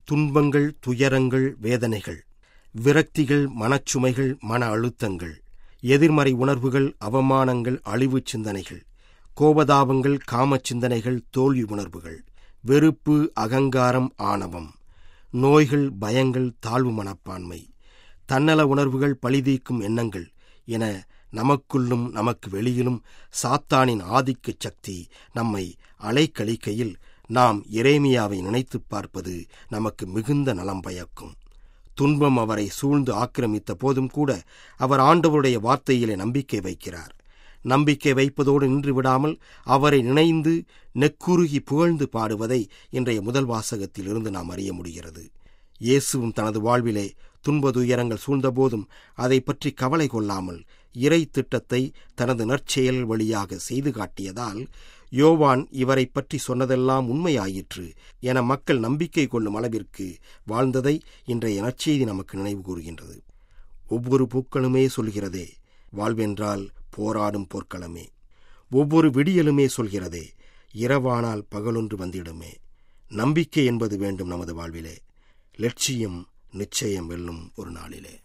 துன்பங்கள் துயரங்கள் வேதனைகள் விரக்திகள் மனச்சுமைகள் மன அழுத்தங்கள் எதிர்மறை உணர்வுகள் அவமானங்கள் அழிவுச் சிந்தனைகள் கோபதாபங்கள் காமச் சிந்தனைகள் தோல்வி உணர்வுகள் வெறுப்பு அகங்காரம் ஆணவம் நோய்கள் பயங்கள் தாழ்வு மனப்பான்மை தன்னல உணர்வுகள் பழிதீக்கும் எண்ணங்கள் என நமக்குள்ளும் நமக்கு வெளியிலும் சாத்தானின் ஆதிக்க சக்தி நம்மை அலைக்கழிக்கையில் நாம் எரேமியாவை நினைத்துப் பார்ப்பது நமக்கு மிகுந்த நலம் பயக்கும் துன்பம் அவரை சூழ்ந்து ஆக்கிரமித்த போதும் கூட அவர் ஆண்டவருடைய வார்த்தையிலே நம்பிக்கை வைக்கிறார் நம்பிக்கை வைப்பதோடு நின்று விடாமல் அவரை நினைந்து நெக்குருகி புகழ்ந்து பாடுவதை இன்றைய முதல் வாசகத்தில் இருந்து நாம் அறிய முடிகிறது இயேசுவும் தனது வாழ்விலே துன்ப துயரங்கள் சூழ்ந்தபோதும் அதை பற்றி கவலை கொள்ளாமல் இறை திட்டத்தை தனது நற்செயல் வழியாக செய்து காட்டியதால் யோவான் இவரை பற்றி சொன்னதெல்லாம் உண்மையாயிற்று என மக்கள் நம்பிக்கை கொள்ளும் அளவிற்கு வாழ்ந்ததை இன்றைய நற்செய்தி நமக்கு நினைவு கூறுகின்றது ஒவ்வொரு பூக்களுமே சொல்கிறதே வாழ்வென்றால் போராடும் போர்க்களமே ஒவ்வொரு விடியலுமே சொல்கிறதே இரவானால் பகலொன்று வந்திடுமே நம்பிக்கை என்பது வேண்டும் நமது வாழ்விலே லட்சியம் நிச்சயம் வெல்லும் ஒரு நாளிலே